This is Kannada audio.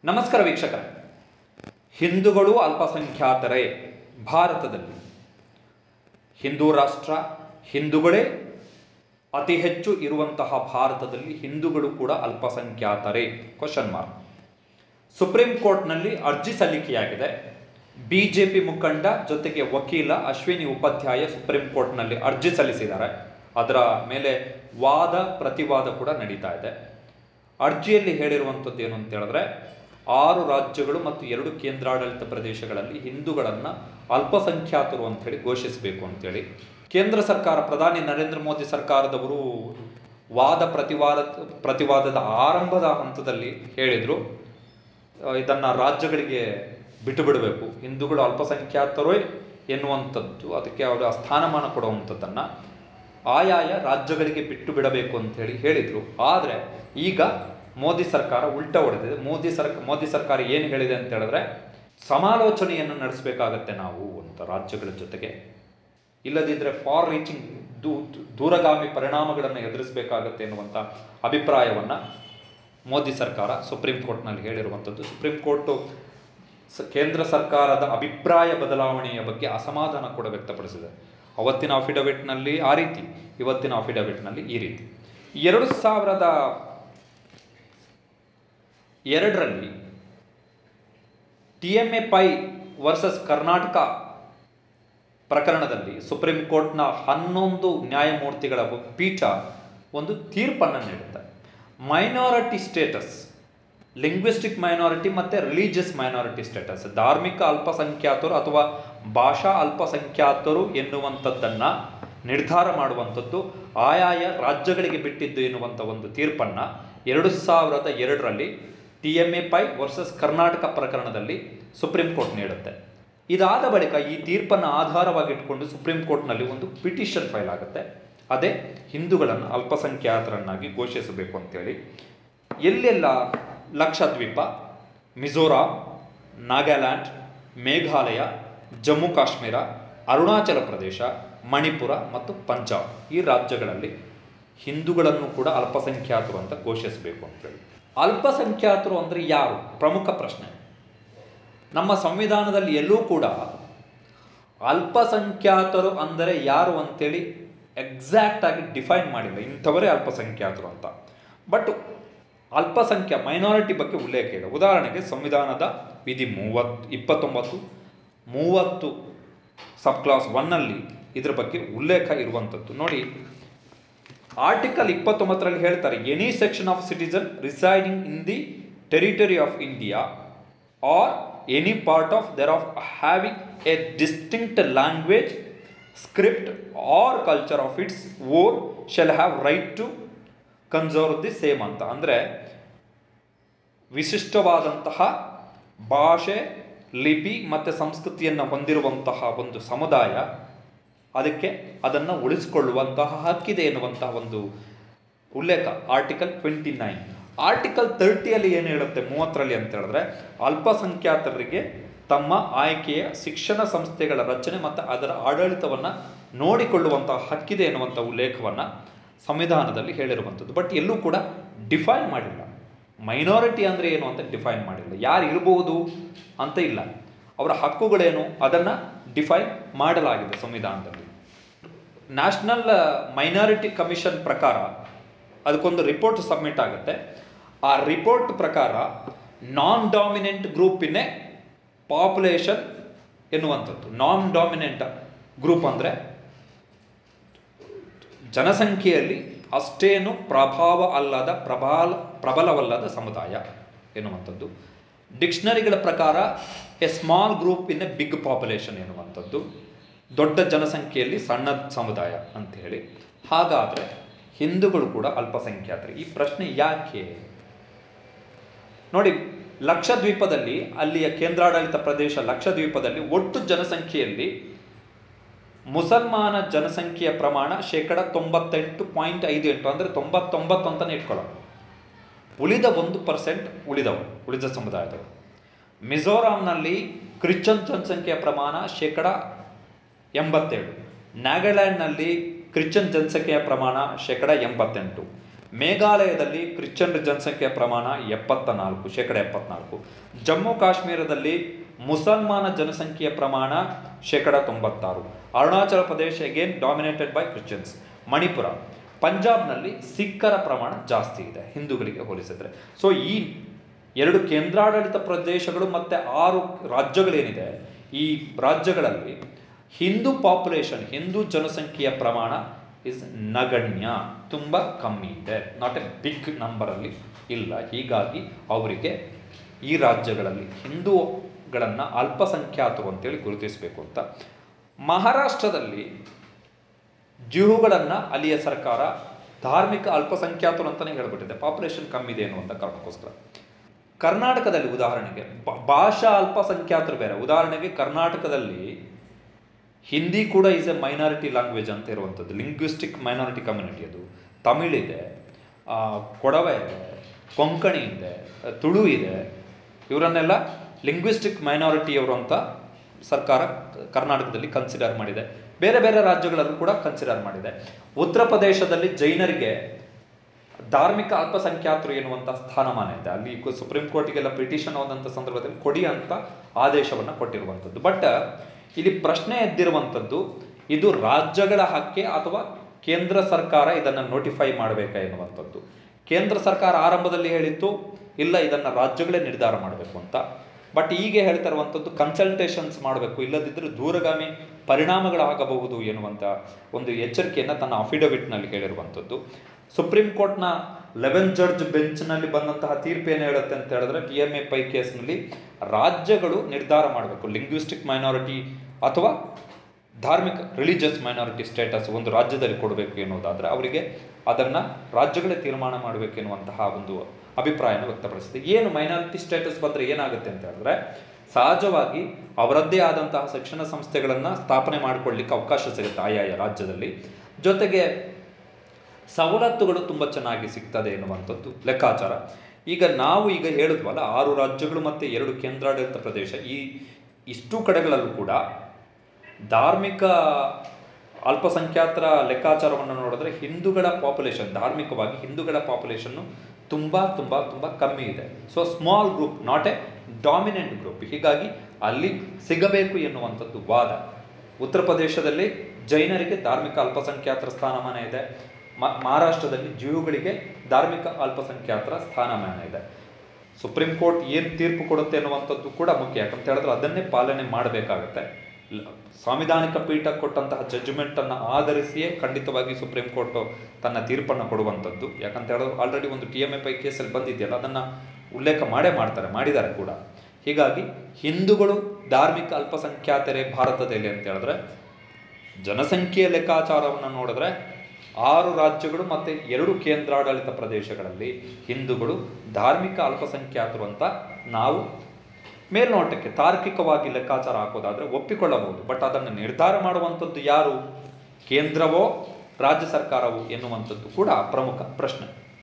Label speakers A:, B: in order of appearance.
A: ನಮಸ್ಕಾರ ವೀಕ್ಷಕರೇ ಹಿಂದೂಗಳು ಅಲ್ಪಸಂಖ್ಯಾತರೇ ಭಾರತದಲ್ಲಿ ಹಿಂದೂ ರಾಷ್ಟ್ರ ಹಿಂದೂಗಳೇ ಅತಿ ಹೆಚ್ಚು ಇರುವಂತಹ ಭಾರತದಲ್ಲಿ ಹಿಂದೂಗಳು ಕೂಡ ಅಲ್ಪಸಂಖ್ಯಾತರೇ ಕ್ವಶನ್ ಮಾರ್ಕ್ ಸುಪ್ರೀಂ ಕೋರ್ಟ್ನಲ್ಲಿ ಅರ್ಜಿ ಸಲ್ಲಿಕೆಯಾಗಿದೆ ಬಿಜೆಪಿ ಮುಖಂಡ ಜೊತೆಗೆ ವಕೀಲ ಅಶ್ವಿನಿ ಉಪಾಧ್ಯಾಯ ಸುಪ್ರೀಂ ಕೋರ್ಟ್ನಲ್ಲಿ ಅರ್ಜಿ ಸಲ್ಲಿಸಿದ್ದಾರೆ ಅದರ ಮೇಲೆ ವಾದ ಪ್ರತಿವಾದ ಕೂಡ ನಡೀತಾ ಇದೆ ಅರ್ಜಿಯಲ್ಲಿ ಹೇಳಿರುವಂಥದ್ದು ಏನು ಅಂತ ಹೇಳಿದ್ರೆ ಆರು ರಾಜ್ಯಗಳು ಮತ್ತು ಎರಡು ಕೇಂದ್ರಾಡಳಿತ ಪ್ರದೇಶಗಳಲ್ಲಿ ಹಿಂದೂಗಳನ್ನು ಅಲ್ಪಸಂಖ್ಯಾತರು ಅಂತೇಳಿ ಘೋಷಿಸಬೇಕು ಅಂತೇಳಿ ಕೇಂದ್ರ ಸರ್ಕಾರ ಪ್ರಧಾನಿ ನರೇಂದ್ರ ಮೋದಿ ಸರ್ಕಾರದವರು ವಾದ ಪ್ರತಿವಾದ ಪ್ರತಿವಾದದ ಆರಂಭದ ಹಂತದಲ್ಲಿ ಹೇಳಿದರು ಇದನ್ನು ರಾಜ್ಯಗಳಿಗೆ ಬಿಟ್ಟು ಬಿಡಬೇಕು ಹಿಂದೂಗಳು ಅಲ್ಪಸಂಖ್ಯಾತರೇ ಎನ್ನುವಂಥದ್ದು ಅದಕ್ಕೆ ಅವರು ಸ್ಥಾನಮಾನ ಕೊಡುವಂಥದ್ದನ್ನು ಆಯಾಯ ರಾಜ್ಯಗಳಿಗೆ ಬಿಟ್ಟು ಬಿಡಬೇಕು ಅಂತೇಳಿ ಹೇಳಿದರು ಆದರೆ ಈಗ ಮೋದಿ ಸರ್ಕಾರ ಉಲ್ಟ ಹೊಡೆದಿದೆ ಮೋದಿ ಸರ್ಕ ಮೋದಿ ಸರ್ಕಾರ ಏನು ಹೇಳಿದೆ ಅಂತ ಹೇಳಿದ್ರೆ ಸಮಾಲೋಚನೆಯನ್ನು ನಡೆಸಬೇಕಾಗತ್ತೆ ನಾವು ಅಂತ ರಾಜ್ಯಗಳ ಜೊತೆಗೆ ಇಲ್ಲದಿದ್ದರೆ ಫಾರ್ ರೀಚಿಂಗ್ ದೂ ದೂರಗಾಮಿ ಪರಿಣಾಮಗಳನ್ನು ಎದುರಿಸಬೇಕಾಗತ್ತೆ ಎನ್ನುವಂಥ ಅಭಿಪ್ರಾಯವನ್ನು ಮೋದಿ ಸರ್ಕಾರ ಸುಪ್ರೀಂ ಕೋರ್ಟ್ನಲ್ಲಿ ಹೇಳಿರುವಂಥದ್ದು ಸುಪ್ರೀಂ ಕೋರ್ಟು ಸ- ಕೇಂದ್ರ ಸರ್ಕಾರದ ಅಭಿಪ್ರಾಯ ಬದಲಾವಣೆಯ ಬಗ್ಗೆ ಅಸಮಾಧಾನ ಕೂಡ ವ್ಯಕ್ತಪಡಿಸಿದೆ ಅವತ್ತಿನ ಅಫಿಡವಿಟ್ನಲ್ಲಿ ಆ ರೀತಿ ಇವತ್ತಿನ ಅಫಿಡವಿಟ್ನಲ್ಲಿ ಈ ರೀತಿ ಎರಡು ಸಾವಿರದ ಎರಡರಲ್ಲಿ T M A Pai versus Karnataka ಪ್ರಕರಣದಲ್ಲಿ ಸುಪ್ರೀಂ ಕೋರ್ಟ್ನ ಹನ್ನೊಂದು ನ್ಯಾಯಮೂರ್ತಿಗಳ ಪೀಠ ಒಂದು ತೀರ್ಪನ್ನು ನೀಡುತ್ತೆ ಮೈನಾರಿಟಿ ಸ್ಟೇಟಸ್ ಲಿಂಗ್ವಿಸ್ಟಿಕ್ ಮೈನಾರಿಟಿ ಮತ್ತು ರಿಲಿಜಿಯಸ್ ಮೈನಾರಿಟಿ ಸ್ಟೇಟಸ್ ಧಾರ್ಮಿಕ ಅಲ್ಪಸಂಖ್ಯಾತರು ಅಥವಾ ಭಾಷಾ ಅಲ್ಪಸಂಖ್ಯಾತರು ಎನ್ನುವಂಥದ್ದನ್ನು ನಿರ್ಧಾರ ಮಾಡುವಂಥದ್ದು ಆಯಾಯ ರಾಜ್ಯಗಳಿಗೆ ಬಿಟ್ಟಿದ್ದು ಎನ್ನುವಂಥ ಒಂದು ತೀರ್ಪನ್ನು ಎರಡು ಸಾವಿರದ ಎರಡರಲ್ಲಿ T M A Pai versus Karnataka ಪ್ರಕರಣದಲ್ಲಿ ಸುಪ್ರೀಂ ಕೋರ್ಟ್ ನೀಡುತ್ತೆ ಇದಾದ ಬಳಿಕ ಈ ತೀರ್ಪನ್ನು ಆಧಾರವಾಗಿಟ್ಕೊಂಡು ಸುಪ್ರೀಂ ಕೋರ್ಟ್ನಲ್ಲಿ ಒಂದು ಪಿಟಿಷನ್ ಫೈಲ್ ಆಗುತ್ತೆ ಅದೇ ಹಿಂದೂಗಳನ್ನು ಅಲ್ಪಸಂಖ್ಯಾತರನ್ನಾಗಿ ಘೋಷಿಸಬೇಕು ಅಂತೇಳಿ ಎಲ್ಲೆಲ್ಲ ಲಕ್ಷದ್ವೀಪ ಮಿಜೋರಾಂ ನಾಗಾಲ್ಯಾಂಡ್ ಮೇಘಾಲಯ ಜಮ್ಮು ಕಾಶ್ಮೀರ ಅರುಣಾಚಲ ಪ್ರದೇಶ ಮಣಿಪುರ ಮತ್ತು ಪಂಜಾಬ್ ಈ ರಾಜ್ಯಗಳಲ್ಲಿ ಹಿಂದೂಗಳನ್ನು ಕೂಡ ಅಲ್ಪಸಂಖ್ಯಾತರು ಅಂತ ಘೋಷಿಸಬೇಕು ಅಂತೇಳಿ ಅಲ್ಪಸಂಖ್ಯಾತರು ಅಂದರೆ ಯಾರು ಪ್ರಮುಖ ಪ್ರಶ್ನೆ ನಮ್ಮ ಸಂವಿಧಾನದಲ್ಲಿ ಎಲ್ಲೂ ಕೂಡ ಅಲ್ಪಸಂಖ್ಯಾತರು ಅಂದರೆ ಯಾರು ಅಂತೇಳಿ ಎಕ್ಸಾಕ್ಟ್ ಆಗಿ ಡಿಫೈನ್ ಮಾಡಿಲ್ಲ ಇಂಥವರೇ ಅಲ್ಪಸಂಖ್ಯಾತರು ಅಂತ ಬಟ್ ಅಲ್ಪಸಂಖ್ಯಾ ಮೈನಾರಿಟಿ ಬಗ್ಗೆ ಉಲ್ಲೇಖ ಇದೆ ಉದಾಹರಣೆಗೆ ಸಂವಿಧಾನದ ವಿಧಿ ಮೂವತ್ತು ಇಪ್ಪತ್ತೊಂಬತ್ತು ಮೂವತ್ತು ಸಬ್ ಕ್ಲಾಸ್ ಒನ್ನಲ್ಲಿ ಇದ್ರ ಬಗ್ಗೆ ಉಲ್ಲೇಖ ಇರುವಂಥದ್ದು ನೋಡಿ ಆರ್ಟಿಕಲ್ ಇಪ್ಪತ್ತೊಂಬತ್ತರಲ್ಲಿ ಹೇಳ್ತಾರೆ any section of citizen residing in the territory of India or any part of thereof having a distinct language script or culture of its own shall have right to conserve the same ಅಂತ ಅಂದರೆ ವಿಶಿಷ್ಟವಾದಂತಹ ಭಾಷೆ ಲಿಪಿ ಮತ್ತು ಸಂಸ್ಕೃತಿಯನ್ನು ಹೊಂದಿರುವಂತಹ ಒಂದು ಸಮುದಾಯ ಅದಕ್ಕೆ ಅದನ್ನು ಉಳಿಸಿಕೊಳ್ಳುವಂತಹ ಹಕ್ಕಿದೆ ಎನ್ನುವಂತಹ ಒಂದು ಉಲ್ಲೇಖ ಆರ್ಟಿಕಲ್ ಟ್ವೆಂಟಿ ನೈನ್ ಆರ್ಟಿಕಲ್ ತರ್ಟಿಯಲ್ಲಿ ಏನು ಹೇಳುತ್ತೆ ಮೂವತ್ತರಲ್ಲಿ ಅಂತ ಹೇಳಿದ್ರೆ ಅಲ್ಪಸಂಖ್ಯಾತರಿಗೆ ತಮ್ಮ ಆಯ್ಕೆಯ ಶಿಕ್ಷಣ ಸಂಸ್ಥೆಗಳ ರಚನೆ ಮತ್ತು ಅದರ ಆಡಳಿತವನ್ನು ನೋಡಿಕೊಳ್ಳುವಂತಹ ಹಕ್ಕಿದೆ ಎನ್ನುವಂಥ ಉಲ್ಲೇಖವನ್ನು ಸಂವಿಧಾನದಲ್ಲಿ ಹೇಳಿರುವಂಥದ್ದು ಬಟ್ ಎಲ್ಲೂ ಕೂಡ ಡಿಫೈನ್ ಮಾಡಿಲ್ಲ ಮೈನಾರಿಟಿ ಅಂದರೆ ಏನು ಅಂತ ಡಿಫೈನ್ ಮಾಡಿಲ್ಲ ಯಾರು ಇರಬಹುದು ಅಂತ ಇಲ್ಲ ಅವರ ಹಕ್ಕುಗಳೇನು ಅದನ್ನು ಡಿಫೈನ್ ಮಾಡಲಾಗಿದೆ ಸಂವಿಧಾನದಲ್ಲಿ ನ್ಯಾಷನಲ್ ಮೈನಾರಿಟಿ ಕಮಿಷನ್ ಪ್ರಕಾರ ಅದಕ್ಕೊಂದು ರಿಪೋರ್ಟ್ ಸಬ್ಮಿಟ್ ಆಗುತ್ತೆ ಆ ರಿಪೋರ್ಟ್ ಪ್ರಕಾರ ನಾನ್ ಡಾಮಿನೆಂಟ್ ಗ್ರೂಪಿನೇ ಪಾಪ್ಯುಲೇಷನ್ ಎನ್ನುವಂಥದ್ದು ನಾನ್ ಡಾಮಿನೆಂಟ್ ಗ್ರೂಪ್ ಅಂದರೆ ಜನಸಂಖ್ಯೆಯಲ್ಲಿ ಅಷ್ಟೇನು ಪ್ರಭಾವ ಅಲ್ಲದ ಪ್ರಬಲ ಪ್ರಬಲವಲ್ಲದ ಸಮುದಾಯ ಎನ್ನುವಂಥದ್ದು ಡಿಕ್ಷನರಿಗಳ ಪ್ರಕಾರ a small group in a big population ಎನ್ನುವಂಥದ್ದು ದೊಡ್ಡ ಜನಸಂಖ್ಯೆಯಲ್ಲಿ ಸಣ್ಣ ಸಮುದಾಯ ಅಂತ ಹೇಳಿ ಹಾಗಾದರೆ ಹಿಂದೂಗಳು ಕೂಡ ಅಲ್ಪಸಂಖ್ಯಾತರು ಈ ಪ್ರಶ್ನೆ ಯಾಕೆ ನೋಡಿ ಲಕ್ಷದ್ವೀಪದಲ್ಲಿ ಅಲ್ಲಿಯ ಕೇಂದ್ರಾಡಳಿತ ಪ್ರದೇಶ ಲಕ್ಷದ್ವೀಪದಲ್ಲಿ ಒಟ್ಟು ಜನಸಂಖ್ಯೆಯಲ್ಲಿ ಮುಸಲ್ಮಾನ ಜನಸಂಖ್ಯೆಯ ಪ್ರಮಾಣ ಶೇಕಡ ತೊಂಬತ್ತೆಂಟು ಪಾಯಿಂಟ್ ಐದು ಎಂಟು ಅಂದರೆ ತೊಂಬತ್ತೊಂಬತ್ತು ಅಂತಲೇ ಇಟ್ಕೊಳ್ಳೋಣ ಉಳಿದ ಒಂದು ಪರ್ಸೆಂಟ್ ಉಳಿದವು ಉಳಿದ ಸಮುದಾಯದವರು ಮಿಜೋರಾಂನಲ್ಲಿ ಕ್ರಿಶ್ಚನ್ ಜನಸಂಖ್ಯೆಯ ಪ್ರಮಾಣ ಶೇಕಡ ಎಂಬತ್ತೇಳು ನಾಗಾಲ್ಯಾಂಡ್ನಲ್ಲಿ ಕ್ರಿಶ್ಚನ್ ಜನಸಂಖ್ಯೆಯ ಪ್ರಮಾಣ ಶೇಕಡ ಎಂಬತ್ತೆಂಟು ಮೇಘಾಲಯದಲ್ಲಿ ಕ್ರಿಶ್ಚಿಯನ್ ಜನಸಂಖ್ಯೆಯ ಪ್ರಮಾಣ ಎಪ್ಪತ್ತ ನಾಲ್ಕು ಶೇಕಡ ಎಪ್ಪತ್ನಾಲ್ಕು ಜಮ್ಮು ಕಾಶ್ಮೀರದಲ್ಲಿ ಮುಸಲ್ಮಾನ ಜನಸಂಖ್ಯೆಯ ಪ್ರಮಾಣ ಶೇಕಡ ತೊಂಬತ್ತಾರು Arunachal Pradesh again dominated by Christians Manipur ಪಂಜಾಬ್ನಲ್ಲಿ ಸಿಖ್ಖರ ಪ್ರಮಾಣ ಜಾಸ್ತಿ ಇದೆ ಹಿಂದೂಗಳಿಗೆ ಹೋಲಿಸಿದ್ರೆ ಸೊ ಈ ಎರಡು ಕೇಂದ್ರಾಡಳಿತ ಪ್ರದೇಶಗಳು ಮತ್ತು ಆರು ರಾಜ್ಯಗಳೇನಿದೆ ಈ ರಾಜ್ಯಗಳಲ್ಲಿ ಹಿಂದೂ ಪಾಪ್ಯುಲೇಷನ್ ಹಿಂದೂ ಜನಸಂಖ್ಯೆಯ ಪ್ರಮಾಣ ಇಸ್ ನಗಣ್ಯ ತುಂಬ ಕಮ್ಮಿ ಇದೆ ನಾಟ್ ಎ ಬಿಗ್ ನಂಬರಲ್ಲಿ ಇಲ್ಲ ಹೀಗಾಗಿ ಅವರಿಗೆ ಈ ರಾಜ್ಯಗಳಲ್ಲಿ ಹಿಂದೂಗಳನ್ನು ಅಲ್ಪಸಂಖ್ಯಾತರು ಅಂತೇಳಿ ಗುರುತಿಸಬೇಕು ಅಂತ ಮಹಾರಾಷ್ಟ್ರದಲ್ಲಿ ಜ್ಯೂಗಳನ್ನು ಅಲ್ಲಿಯ ಸರ್ಕಾರ ಧಾರ್ಮಿಕ ಅಲ್ಪಸಂಖ್ಯಾತರು ಅಂತಲೇ ಹೇಳ್ಬಿಟ್ಟಿದೆ ಪಾಪ್ಯುಲೇಷನ್ ಕಮ್ಮಿ ಇದೆ ಅನ್ನುವಂಥ ಕಾರಣಕ್ಕೋಸ್ಕರ ಕರ್ನಾಟಕದಲ್ಲಿ ಉದಾಹರಣೆಗೆ ಬ- ಭಾಷಾ ಅಲ್ಪಸಂಖ್ಯಾತರು ಬೇರೆ ಉದಾಹರಣೆಗೆ ಕರ್ನಾಟಕದಲ್ಲಿ ಹಿಂದಿ ಕೂಡ ಈಸ್ ಎ ಮೈನಾರಿಟಿ ಲ್ಯಾಂಗ್ವೇಜ್ ಅಂತ ಇರುವಂಥದ್ದು ಲಿಂಗ್ವಿಸ್ಟಿಕ್ ಮೈನಾರಿಟಿ ಕಮ್ಯುನಿಟಿ ಅದು ತಮಿಳಿದೆ ಆ, ಕೊಡವ ಇದೆ ಕೊಂಕಣಿ ಇದೆ ತುಳು ಇದೆ ಇವರನ್ನೆಲ್ಲ ಲಿಂಗ್ವಿಸ್ಟಿಕ್ ಮೈನಾರಿಟಿಯವರು ಅಂತ ಸರ್ಕಾರ ಕರ್ನಾಟಕದಲ್ಲಿ ಕನ್ಸಿಡರ್ ಮಾಡಿದೆ ಬೇರೆ ಬೇರೆ ರಾಜ್ಯಗಳಲ್ಲೂ ಕೂಡ ಕನ್ಸಿಡರ್ ಮಾಡಿದೆ ಉತ್ತರ ಪ್ರದೇಶದಲ್ಲಿ ಜೈನರಿಗೆ ಧಾರ್ಮಿಕ ಅಲ್ಪಸಂಖ್ಯಾತರು ಎನ್ನುವಂಥ ಸ್ಥಾನಮಾನ ಇದೆ ಅಲ್ಲಿ ಕು- ಸುಪ್ರೀಂ ಕೋರ್ಟಿಗೆಲ್ಲ ಪಿಟಿಷನ್ ಹೋದಂಥ ಸಂದರ್ಭದಲ್ಲಿ ಕೊಡಿ ಅಂತ ಆದೇಶವನ್ನು ಕೊಟ್ಟಿರುವಂಥದ್ದು ಬಟ್ ಇಲ್ಲಿ ಪ್ರಶ್ನೆ ಎದ್ದಿರುವಂಥದ್ದು ಇದು ರಾಜ್ಯಗಳ ಹಕ್ಕೆ ಅಥವಾ ಕೇಂದ್ರ ಸರ್ಕಾರ ಇದನ್ನು ನೋಟಿಫೈ ಮಾಡಬೇಕಾ ಎನ್ನುವಂಥದ್ದು ಕೇಂದ್ರ ಸರ್ಕಾರ ಆರಂಭದಲ್ಲಿ ಹೇಳಿತ್ತು ಇಲ್ಲ ಇದನ್ನು ರಾಜ್ಯಗಳೇ ನಿರ್ಧಾರ ಮಾಡಬೇಕು ಅಂತ ಬಟ್ ಈಗ ಹೇಳ್ತಾ ಇರುವಂಥದ್ದು ಕನ್ಸಲ್ಟೇಷನ್ಸ್ ಮಾಡಬೇಕು ಇಲ್ಲದಿದ್ದರೆ ದೂರಗಾಮಿ ಪರಿಣಾಮಗಳಾಗಬಹುದು ಎನ್ನುವಂಥ ಒಂದು ಎಚ್ಚರಿಕೆಯನ್ನು ತನ್ನ ಅಫಿಡವಿಟ್ನಲ್ಲಿ ಹೇಳಿರುವಂಥದ್ದು ಸುಪ್ರೀಂ ಕೋರ್ಟ್ನ ಲೆವೆನ್ ಜಡ್ಜ್ ಬೆಂಚ್ನಲ್ಲಿ ಬಂದಂತಹ ತೀರ್ಪು ಏನು ಹೇಳುತ್ತೆ ಅಂತ ಹೇಳಿದ್ರೆ ಟಿ ಎಮ್ ಎ ಪೈ ಕೇಸ್ನಲ್ಲಿ ರಾಜ್ಯಗಳು ನಿರ್ಧಾರ ಮಾಡಬೇಕು ಲಿಂಗ್ವಿಸ್ಟಿಕ್ ಮೈನಾರಿಟಿ ಅಥವಾ ಧಾರ್ಮಿಕ ರಿಲಿಜಿಯಸ್ ಮೈನಾರಿಟಿ ಸ್ಟೇಟಸ್ ಒಂದು ರಾಜ್ಯದಲ್ಲಿ ಕೊಡಬೇಕು ಎನ್ನುವುದಾದರೆ ಅವರಿಗೆ ಅದನ್ನು ರಾಜ್ಯಗಳೇ ತೀರ್ಮಾನ ಮಾಡಬೇಕು ಎನ್ನುವಂತಹ ಒಂದು ಅಭಿಪ್ರಾಯನ ವ್ಯಕ್ತಪಡಿಸಿದೆ ಏನು ಮೈನಾರಿಟಿ ಸ್ಟೇಟಸ್ ಬಂದರೆ ಏನಾಗುತ್ತೆ ಅಂತ ಹೇಳಿದ್ರೆ ಸಹಜವಾಗಿ ಅವರದ್ದೇ ಆದಂತಹ ಶಿಕ್ಷಣ ಸಂಸ್ಥೆಗಳನ್ನು ಸ್ಥಾಪನೆ ಮಾಡಿಕೊಳ್ಳಿಕ್ಕೆ ಅವಕಾಶ ಸಿಗುತ್ತೆ ಆಯಾಯ ರಾಜ್ಯದಲ್ಲಿ ಜೊತೆಗೆ ಸವಲತ್ತುಗಳು ತುಂಬ ಚೆನ್ನಾಗಿ ಸಿಗ್ತದೆ ಎನ್ನುವಂಥದ್ದು ಲೆಕ್ಕಾಚಾರ ಈಗ ನಾವು ಈಗ ಹೇಳಿದ್ವಲ್ಲ ಆರು ರಾಜ್ಯಗಳು ಮತ್ತು ಎರಡು ಕೇಂದ್ರಾಡಳಿತ ಪ್ರದೇಶ ಈ ಇಷ್ಟು ಕಡೆಗಳಲ್ಲೂ ಕೂಡ ಧಾರ್ಮಿಕ ಅಲ್ಪಸಂಖ್ಯಾತರ ಲೆಕ್ಕಾಚಾರವನ್ನು ನೋಡಿದ್ರೆ ಹಿಂದೂಗಳ ಪಾಪ್ಯುಲೇಷನ್ ಧಾರ್ಮಿಕವಾಗಿ ಹಿಂದೂಗಳ ಪಾಪ್ಯುಲೇಷನ್ನು ತುಂಬ ತುಂಬ ತುಂಬ ಕಮ್ಮಿ ಇದೆ so small group not a dominant group ಹೀಗಾಗಿ ಅಲ್ಲಿ ಸಿಗಬೇಕು ಎನ್ನುವಂಥದ್ದು ವಾದ ಉತ್ತರ ಪ್ರದೇಶದಲ್ಲಿ ಜೈನರಿಗೆ ಧಾರ್ಮಿಕ ಅಲ್ಪಸಂಖ್ಯಾತರ ಸ್ಥಾನಮಾನ ಇದೆ ಮ- ಮಹಾರಾಷ್ಟ್ರದಲ್ಲಿ ಜ್ಯೂಗಳಿಗೆ ಧಾರ್ಮಿಕ ಅಲ್ಪಸಂಖ್ಯಾತರ ಸ್ಥಾನಮಾನ ಇದೆ ಸುಪ್ರೀಂ ಕೋರ್ಟ್ ಏನು ತೀರ್ಪು ಕೊಡುತ್ತೆ ಅನ್ನುವಂಥದ್ದು ಕೂಡ ಮುಖ್ಯ ಯಾಕಂತ ಹೇಳಿದ್ರೆ ಅದನ್ನೇ ಪಾಲನೆ ಮಾಡಬೇಕಾಗುತ್ತೆ ಲ- ಸಾಂವಿಧಾನಿಕ ಪೀಠ ಕೊಟ್ಟಂತಹ ಜಡ್ಜ್ಮೆಂಟನ್ನು ಆಧರಿಸಿಯೇ ಖಂಡಿತವಾಗಿ ಸುಪ್ರೀಂ ಕೋರ್ಟ್ ತನ್ನ ತೀರ್ಪನ್ನು ಕೊಡುವಂಥದ್ದು ಯಾಕಂತ ಹೇಳಿದ್ರೆ ಆಲ್ರೆಡಿ ಒಂದು ಟಿ ಎಮ್ ಎ ಪೈ ಕೇಸಲ್ಲಿ ಬಂದಿದೆಯಲ್ಲ ಅದನ್ನು ಉಲ್ಲೇಖ ಮಾಡೇ ಮಾಡ್ತಾರೆ ಮಾಡಿದ್ದಾರೆ ಕೂಡ ಹೀಗಾಗಿ ಹಿಂದೂಗಳು ಧಾರ್ಮಿಕ ಅಲ್ಪಸಂಖ್ಯಾತರೇ ಭಾರತದಲ್ಲಿ ಅಂತ ಹೇಳಿದ್ರೆ ಜನಸಂಖ್ಯೆಯ ಲೆಕ್ಕಾಚಾರವನ್ನು ನೋಡಿದ್ರೆ ಆರು ರಾಜ್ಯಗಳು ಮತ್ತು ಎರಡು ಕೇಂದ್ರಾಡಳಿತ ಪ್ರದೇಶಗಳಲ್ಲಿ ಹಿಂದೂಗಳು ಧಾರ್ಮಿಕ ಅಲ್ಪಸಂಖ್ಯಾತರು ಅಂತ ನಾವು ಮೇಲ್ನೋಟಕ್ಕೆ ತಾರ್ಕಿಕವಾಗಿ ಲೆಕ್ಕಾಚಾರ ಹಾಕೋದಾದ್ರೆ ಒಪ್ಪಿಕೊಳ್ಳಬಹುದು ಬಟ್ ಅದನ್ನು ನಿರ್ಧಾರ ಮಾಡುವಂಥದ್ದು ಯಾರು ಕೇಂದ್ರವೋ ರಾಜ್ಯ ಸರ್ಕಾರವೋ ಎನ್ನುವಂಥದ್ದು ಕೂಡ ಪ್ರಮುಖ ಪ್ರಶ್ನೆ